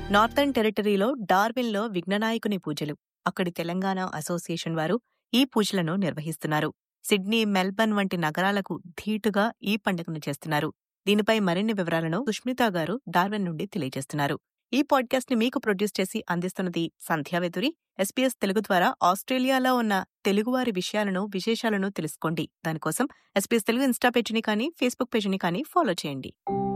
Northern టెరిటరీలో డార్విన్లో విఘ్ననాయకుని పూజలు అక్కడి Telangana association వారు ఈ పూజలను నిర్వహిస్తున్నారు సిడ్నీ మెల్బర్న్ వంటి నగరాలకు ధీటుగా ఈ పండుగను చేస్తున్నారు దీనిపై మరిన్ని వివరాలను సుష్మిత గారు డార్విన్ నుండి తెలియజేస్తున్నారు ఈ పాడ్కాస్ట్ ని మీకు ప్రొడ్యూస్ చేసి అందిస్తున్నది సంధ్యావేతురి ఎస్పీఎస్ తెలుగు ద్వారా ఆస్ట్రేలియాలో ఉన్న తెలుగువారి విషయాలను విశేషాలను తెలుసుకోండి దానికోసం ఎస్పీఎస్ తెలుగు ఇన్స్టా పేజీని కానీ ఫేస్బుక్ పేజీని కానీ ఫాలో చేయండి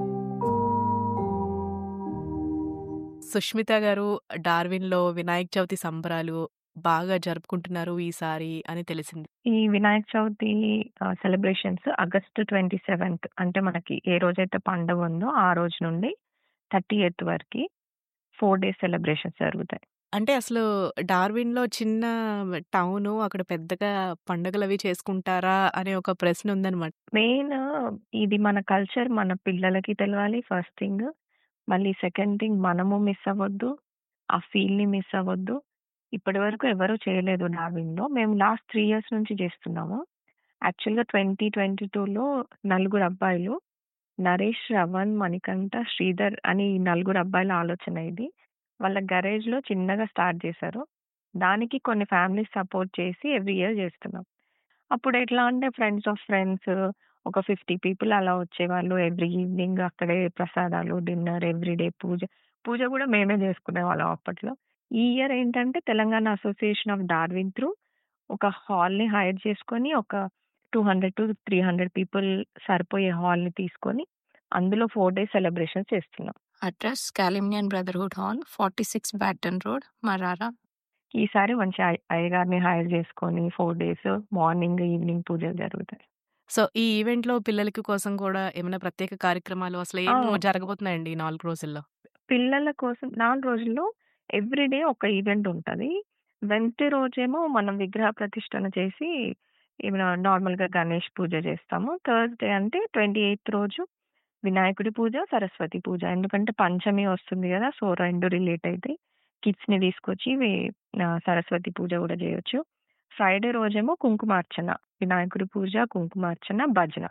సుష్మిత గారు డార్విన్లో వినాయక చవితి సంబరాలు బాగా జరుపుకుంటున్నారు ఈసారి అని తెలిసింది ఈ Vinayaka Chavithi celebrations August twenty seventh అంటే మనకి ఏ రోజైతే పండుగ ఉందో ఆ రోజు నుండి థర్టీ ఎయిత్ వరకు ఫోర్ డేస్ సెలబ్రేషన్స్ జరుగుతాయి అంటే అసలు డార్విన్లో చిన్న టౌన్ అక్కడ పెద్దగా పండుగలు అవి చేసుకుంటారా అనే ఒక ప్రశ్న ఉందన్నమాట మెయిన్ ఇది మన కల్చర్ మన పిల్లలకి తెలవాలి ఫస్ట్ థింగ్ మళ్ళీ సెకండ్ థింగ్ మనము మిస్ అవ్వద్దు ఆ ఫీల్ ని మిస్ అవ్వద్దు ఇప్పటి వరకు ఎవరు చేయలేదు డార్విన్ లో మేము లాస్ట్ త్రీ ఇయర్స్ నుంచి చేస్తున్నాము యాక్చువల్గా ట్వంటీ ట్వంటీ టూలో నలుగురు అబ్బాయిలు నరేష్ రవణ్ మణికంఠ శ్రీధర్ అని ఈ నలుగురు అబ్బాయిల ఆలోచన ఇది వాళ్ళ గరేజ్ లో చిన్నగా స్టార్ట్ చేశారు దానికి కొన్ని ఫ్యామిలీస్ సపోర్ట్ చేసి ఎవ్రీ ఇయర్ చేస్తున్నాం అప్పుడు ఎట్లా అంటే ఫ్రెండ్స్ ఆఫ్ ఫ్రెండ్స్ ఒక ఫిఫ్టీ పీపుల్ అలా వచ్చేవాళ్ళు ఎవ్రీ ఈవినింగ్ అక్కడే ప్రసాదాలు డిన్నర్ ఎవ్రీడే పూజ పూజ కూడా మేమే చేసుకునే వాళ్ళం అప్పట్లో ఈ ఇయర్ ఏంటంటే Telangana association of Darwin through ఒక హాల్ ని హైర్ చేసుకొని ఒక two hundred to three hundred people సరిపోయే హాల్ ని తీసుకొని అందులో ఫోర్ డేస్ సెలబ్రేషన్ చేస్తున్నాం address Kalymnian brotherhood hall forty six Batten road Marrara ఈసారి మంచి అయ్య- అయ్యగారిని హైర్ చేసుకొని ఫోర్ డేస్ మార్నింగ్ ఈవినింగ్ పూజలు జరుగుతాయి సో ఈ ఈవెంట్ లో పిల్లలకి కోసం కూడా ఏమైనా ప్రత్యేక కార్యక్రమాలు అసలు ఏం ఆ. జరగబోతున్నాయండి ఈ నాలుగు రోజుల్లో పిల్లల కోసం నాలుగు రోజుల్లో ఎవ్రీడే ఒక ఈవెంట్ ఉంటది వెంటి రోజేమో మనం విగ్రహ ప్రతిష్టన చేసి ఏమైనా నార్మల్ గా గణేష్ పూజ చేస్తాము థర్స్డే అంటే ట్వంటీ ఎయిత్ రోజు వినాయకుడి పూజ సరస్వతి పూజ ఎందుకంటే పంచమి వస్తుంది కదా సో రెండు రిలేట్ అయితే కిడ్స్ ని తీసుకొచ్చి వే- ఆ, సరస్వతి పూజ కూడా చేయొచ్చు ఫ్రైడే రోజేమో కుంకుమార్చన వినాయకుడి పూజ కుంకుమార్చన భజన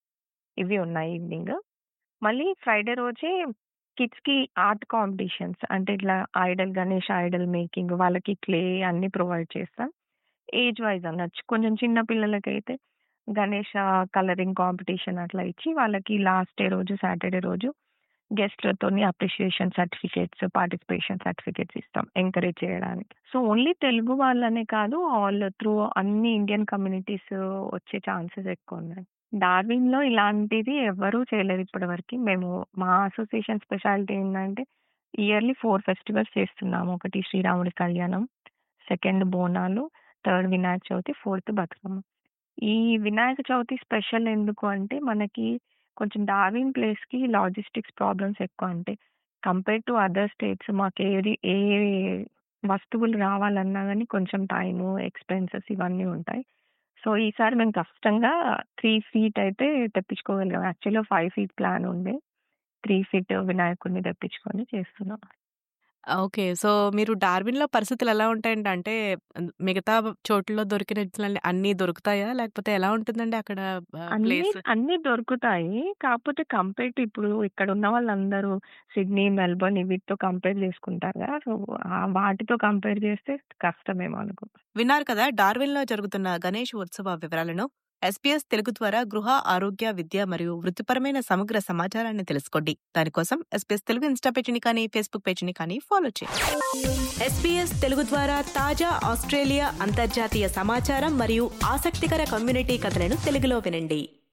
ఇవి ఉన్నాయి ఈవినింగ్ మళ్ళీ ఫ్రైడే రోజే కిడ్స్ కి ఆర్ట్ కాంపిటీషన్స్ అంటే ఇట్లా ఐడల్ గణేష్ ఐడల్ మేకింగ్ వాళ్ళకి క్లే అన్ని ప్రొవైడ్ చేస్తాం ఏజ్ వైజ్ అనొచ్చు కొంచెం చిన్న పిల్లలకైతే గణేష్ కలరింగ్ కాంపిటీషన్ అట్లా ఇచ్చి వాళ్ళకి లాస్ట్ డే రోజు సాటర్డే రోజు గెస్ట్లతోని అప్రిషియేషన్ సర్టిఫికేట్స్ పార్టిసిపేషన్ సర్టిఫికేట్స్ ఇస్తాం ఎంకరేజ్ చేయడానికి సో ఓన్లీ తెలుగు వాళ్ళనే కాదు ఆల్ త్రూ అన్ని ఇండియన్ కమ్యూనిటీస్ వచ్చే ఛాన్సెస్ ఎక్కువ ఉన్నాయి డార్విన్ లో ఇలాంటిది ఎవరూ చేయలేదు ఇప్పటి వరకు మేము మా అసోసియేషన్ స్పెషాలిటీ ఏంటంటే ఇయర్లీ ఫోర్ ఫెస్టివల్స్ చేస్తున్నాము ఒకటి శ్రీరాముడి కళ్యాణం second Bonalu third Vinayaka Chavithi fourth Bathukamma ఈ వినాయక చవితి స్పెషల్ ఎందుకు అంటే మనకి కొంచెం డార్విన్ ప్లేస్ కి లాజిస్టిక్స్ ప్రాబ్లమ్స్ ఎక్కువ అంటే కంపేర్ టు అదర్ స్టేట్స్ మాకు ఏది ఏ వస్తువులు రావాలన్నా కానీ కొంచెం టైము ఎక్స్పెన్సెస్ ఇవన్నీ ఉంటాయి సో ఈసారి మేము కష్టంగా త్రీ ఫీట్ అయితే తెప్పించుకోగలిగాం యాక్చువల్గా ఫైవ్ ఫీట్ ప్లాన్ ఉండే త్రీ ఫీట్ వినాయకుడిని తెప్పించుకొని చేస్తున్నాం ఓకే సో మీరు డార్విన్ లో పరిస్థితులు ఎలా ఉంటాయండి అంటే మిగతా చోట్లలో దొరికిన అన్ని దొరుకుతాయా లేకపోతే ఎలా ఉంటుందండి అక్కడ అన్ని ప్లేస్ అన్ని దొరుకుతాయి కాకపోతే కంపేర్ టు ఇప్పుడు ఇక్కడ ఉన్న వాళ్ళందరూ సిడ్నీ మెల్బర్న్ వీటితో కంపేర్ చేసుకుంటారు కదా సో ఆ వాటితో కంపేర్ చేస్తే కష్టమేమో అనుకో విన్నారు కదా డార్విన్ లో జరుగుతున్న గణేష్ ఉత్సవ వివరాలను ఎస్పీఎస్ తెలుగు ద్వారా గృహ ఆరోగ్య విద్య మరియు వృత్తిపరమైన సమగ్ర సమాచారాన్ని తెలుసుకోండి దానికోసం ఎస్పీఎస్ తెలుగు ఇన్స్టా పేజీని కానీ ఫేస్బుక్ పేజీని కానీ ఫాలో చేయండి ఎస్పీఎస్ తెలుగు ద్వారా తాజా ఆస్ట్రేలియా అంతర్జాతీయ సమాచారం మరియు ఆసక్తికర కమ్యూనిటీ కథలను తెలుగులో వినండి